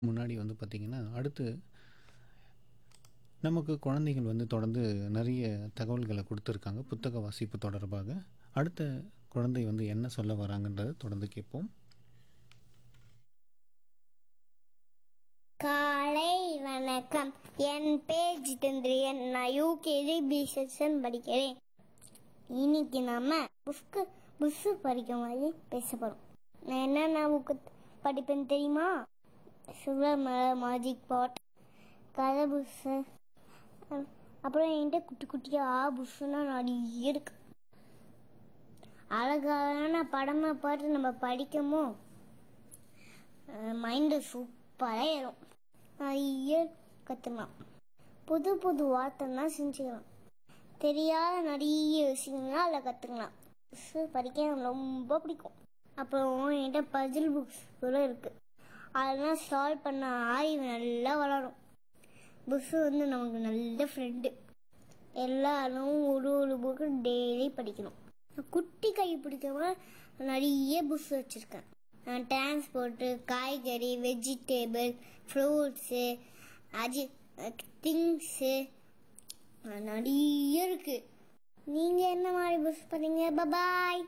முன்னாடி வந்து பார்த்திங்கன்னா, அடுத்து நமக்கு குழந்தைகள் வந்து தொடர்ந்து நிறைய தகவல்கள குடுத்துருக்காங்க, புத்தக வாசிப்பு தொடர்பாக. அடுத்த குழந்தை வந்து என்ன சொல்ல வராங்கன்றத தொடர்ந்து கேட்போம். காலை வணக்கம். என் பேர் ஜிதேந்திரியன். நான் யூகேஜி பி செக்ஷன் படிக்கிறேன். இன்னைக்கு நாம புஸ்கு புக்ஸு படிக்கிற மாதிரி பேச போறோம். நான் என்னென்ன புக்கு படிப்பேன்னு தெரியுமா? சுகர்மல மேஜிக் பாட், கதை புக்ஸு, அப்புறம் என்கிட்ட குட்டி குட்டியா புக்ஸுலாம் நிறைய இருக்கு. அழகான படமா பார்த்து நம்ம படிக்கமோ மைண்டு சூப்பராக ஏறும் நிறைய கற்றுக்கலாம் புது புது வார்த்தைலாம் செஞ்சுக்கலாம் தெரியாத நிறைய விஷயங்கள்லாம் அதில் கற்றுக்கலாம் புக்ஸு படிக்க எனக்கு ரொம்ப பிடிக்கும் அப்புறம் என்கிட்ட பசில் புக்ஸ் கூட இருக்குது அதெல்லாம் சால்வ் பண்ண அறிவு நல்லா வளரும் புக்ஸு வந்து நமக்கு நல்ல ஃப்ரெண்டு எல்லாரும் ஒரு ஒரு புக்கு டெய்லி படிக்கணும் குட்டி கை பிடிக்காம நிறைய புக்ஸ் வச்சுருக்கேன் டிரான்ஸ்போர்ட்டு காய்கறி வெஜிடேபிள் ஃப்ரூட்ஸு அஜி திங்ஸு நிறைய இருக்கு நீங்கள் என்ன மாதிரி புக்ஸ் பண்ணீங்க பபாய்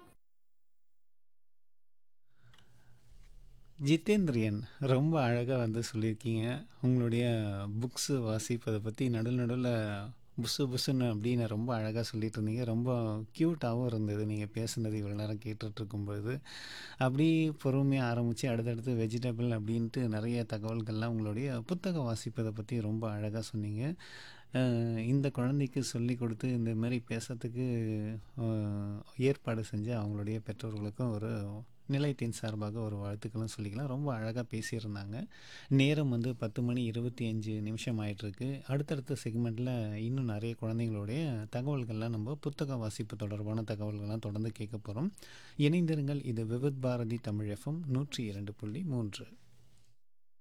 ஜிதேந்திரியன் ரொம்ப அழகா வந்து சொல்லியிருக்கீங்க. உங்களுடைய புக்ஸு வாசிப்பத பத்தி நடுவுல நடுவுல புஸ்ஸு புஸ்ஸுன்னு அப்படின்னு ரொம்ப அழகா சொல்லிட்டு இருந்தீங்க. ரொம்ப க்யூட்டாவும் இருந்தது நீங்க பேசுனது இவ்வளோ நேரம் கேட்டுட்ருக்கும்பொழுது. அப்படியே பொறுமையா ஆரம்பிச்சு அடுத்தடுத்து வெஜிடபிள் அப்படின்ட்டு நிறைய தகவல்கள்லாம் உங்களுடைய புத்தக வாசிப்பத பத்தி ரொம்ப அழகா சொன்னீங்க. அ இந்த குழந்தைக்கு சொல்லிக் கொடுத்து இந்த மாரி பேசறதுக்கு அ ஏற்பாடு செஞ்ச அவங்களுடைய பெற்றோர்களுக்கும் ஒரு நிலையத்தின் சார்பாக ஒரு வாழ்த்துக்களும் சொல்லிக்கலாம். ரொம்ப அழகா பேசியிருந்தாங்க. நேரம் வந்து 10 மணி 25 நிமிஷம் ஆயிட்டிருக்கு. அடுத்தடுத்த செக்மெண்ட்ல இன்னும் நிறைய குழந்தைங்களுடைய தகவல்கள்லாம் நம்ம புத்தக வாசிப்பு தொடர்பான தகவல்கள்லாம் தொடர்ந்து கேட்க போறோம். இணைந்திருங்கள். இது விவித் பாரதி தமிழ் எஃப்எம் 102.3